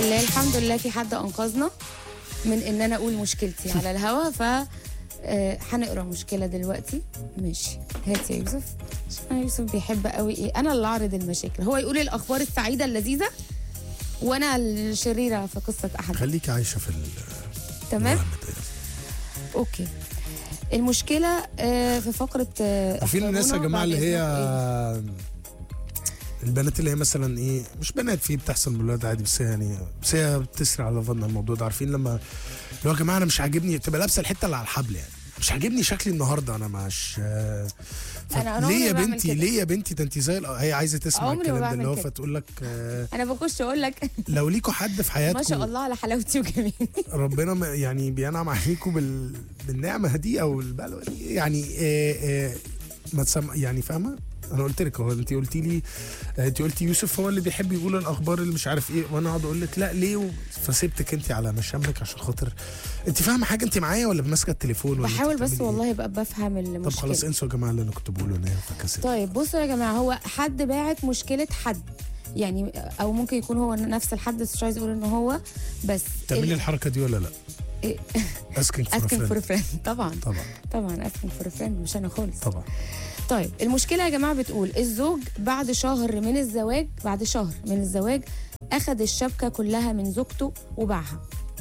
لله الحمد لله في حد انقذنا من ان انا اقول مشكلتي على الهوا ف آه، هنقرا مشكله دلوقتي ماشي هات يا يوسف عشان يوسف بيحب قوي ايه انا اللي اعرض المشاكل هو يقول الاخبار السعيده اللذيذه وانا الشريره في قصه احد خليكي عايشه في ال تمام الوهم ده. اوكي المشكله آه، في فقره آه، عارفين الناس يا اختارونا جماعه بعد اللي هي إذنك إيه؟ البنات اللي هي مثلا ايه مش بنات في بتحصل من الولاد عادي بس هي يعني بس هي بتسري على ظن الموضوع ده عارفين لما اللي هو يا جماعه انا مش عاجبني تبقى لابسه الحته اللي على الحبل يعني مش عاجبني شكلي النهارده انا مش آه، ف- أنا- أنا ليه عمري يا ما بعمل بنتي كده. ليه يا بنتي ده انت زي الق- هي عايزه تسمع عمري ما الكلام ده اللي هو بعمل كده. فتقول لك آه، انا بخش اقول لك لو ليكوا حد في حياتكم ما شاء الله على حلاوتي وجميلي ربنا ما- يعني بينعم عليكم بال... بالنعمه دي او البلوه دي يعني آه آه ما تسمع يعني فاهمه انا قلت لك هو انت قلتي لي آه، انت قلتي يوسف هو اللي بيحب يقول الاخبار اللي مش عارف ايه وانا اقعد اقول لك لا ليه و... فسيبتك انت على مشامك عشان خاطر انت فاهمه حاجه انت معايا ولا ماسكه التليفون ولا أنت بحاول بس بتعملي إيه؟ والله ابقى بفهم طب المشكله خلاص انسوا يا جماعه اللي انا كنت بقوله ان هي فكست طيب بصوا يا جماعه هو حد باعت مشكله حد يعني او ممكن يكون هو نفس الحد بس مش عايز اقول ان هو بس تعملي الحركه دي ولا لا؟ إيه؟ اسكينج فور اسكن فور فريند فريند طبعا طبعا طبعا اسكن فور فريند مش انا خالص طبعا طيب المشكله يا جماعه بتقول الزوج بعد شهر من الزواج بعد شهر من الزواج اخذ الشبكه كلها من زوجته وباعها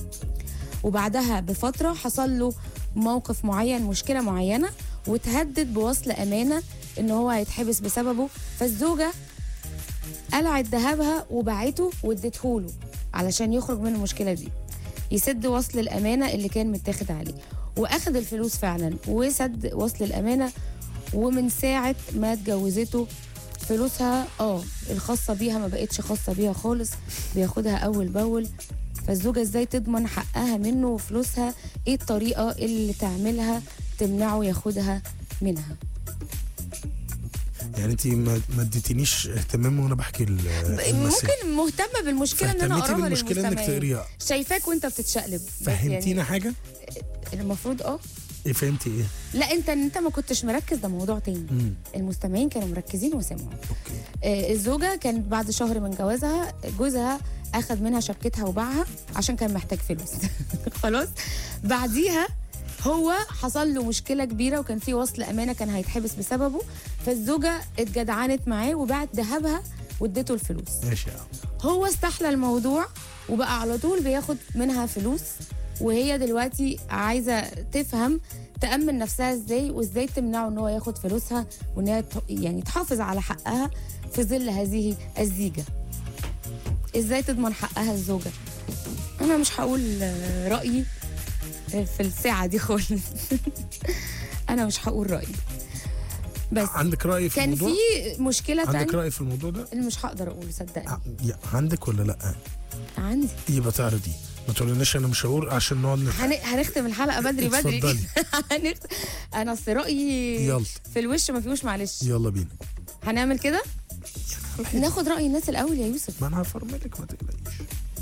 وبعدها بفتره حصل له موقف معين مشكله معينه وتهدد بوصل امانه ان هو هيتحبس بسببه فالزوجه قلعت ذهبها وباعته وادته له علشان يخرج من المشكله دي يسد وصل الامانه اللي كان متاخد عليه واخد الفلوس فعلا وسد وصل الامانه ومن ساعه ما اتجوزته فلوسها اه الخاصه بيها ما بقتش خاصه بيها خالص بياخدها اول باول فالزوجه ازاي تضمن حقها منه وفلوسها ايه الطريقه اللي تعملها تمنعه ياخدها منها يعني انت ما ما اديتنيش اهتمام وانا بحكي ال- المسج ممكن مهتمه بالمشكله ان انا فاهتميتي اقراها بالمشكله انك للمستمعين تقريها شايفاك وانت بتتشقلب بس فهمتينا حاجه يعني المفروض اه ايه فهمتي ايه لا انت انت ما كنتش مركز ده موضوع تاني امم المستمعين كانوا مركزين وسمعوا اوكي آه، الزوجه كانت بعد شهر من جوازها جوزها اخذ منها شبكتها وباعها عشان كان محتاج فلوس خلاص بعديها هو حصل له مشكله كبيره وكان في وصل امانه كان هيتحبس بسببه فالزوجه اتجدعنت معاه وباعت ذهبها واديته الفلوس ماشي يا عم هو استحلى الموضوع وبقى على طول بياخد منها فلوس وهي دلوقتي عايزه تفهم تأمن نفسها ازاي وازاي تمنعه ان هو ياخد فلوسها وان هي ت- يعني تحافظ على حقها في ظل هذه الزيجه. ازاي تضمن حقها الزوجه؟ انا مش هقول آه، رأيي في الساعه دي خالص. انا مش هقول رأيي. بس عندك راي في كان الموضوع في مشكله عندك تانية راي في الموضوع ده اللي مش هقدر اقوله صدقني ع- يا- عندك ولا لا عندي يبقى تعرضي ما تقولناش انا مش هقول عشان نقعد نت- هن... هنختم الحلقه بدري بدري اتفضلي. هنخت... انا اصل رايي يلا في الوش ما فيهوش معلش يلا بينا هنعمل كده ناخد راي الناس الاول يا يوسف ما انا هفرملك ما تقلقيش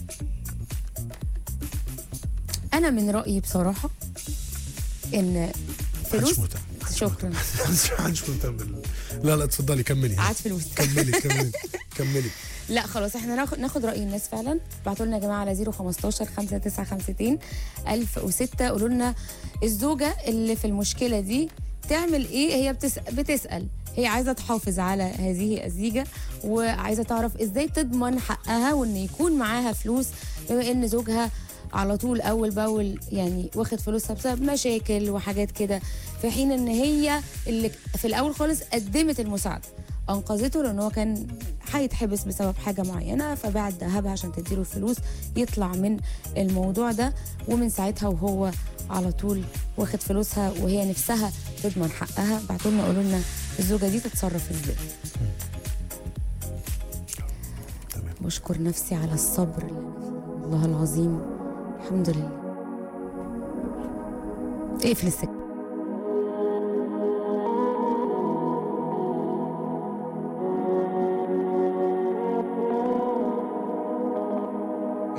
انا من رايي بصراحه ان فلوس محدش مهتم محدش شكراً. مهتم. محدش مهتم بال- لا لا اتفضلي كملي قعد فلوس كملي كملي كملي لا خلاص احنا ناخد ناخد راي الناس فعلا ابعتوا لنا يا جماعه على 015 5952 1006 قولوا لنا الزوجه اللي في المشكله دي تعمل ايه هي بتسأل, بتسال هي عايزه تحافظ على هذه الزيجه وعايزه تعرف ازاي تضمن حقها وان يكون معاها فلوس بما ان زوجها على طول اول باول يعني واخد فلوسها بسبب مشاكل وحاجات كده في حين ان هي اللي في الاول خالص قدمت المساعده انقذته لان هو كان هيتحبس بسبب حاجه معينه فباعت ذهبها عشان تديله الفلوس يطلع من الموضوع ده ومن ساعتها وهو على طول واخد فلوسها وهي نفسها تضمن حقها بعتوا لنا قولوا لنا الزوجه دي تتصرف ازاي تمام بشكر نفسي على الصبر اللي أنا فيه. والله العظيم الحمد لله اقفل السكه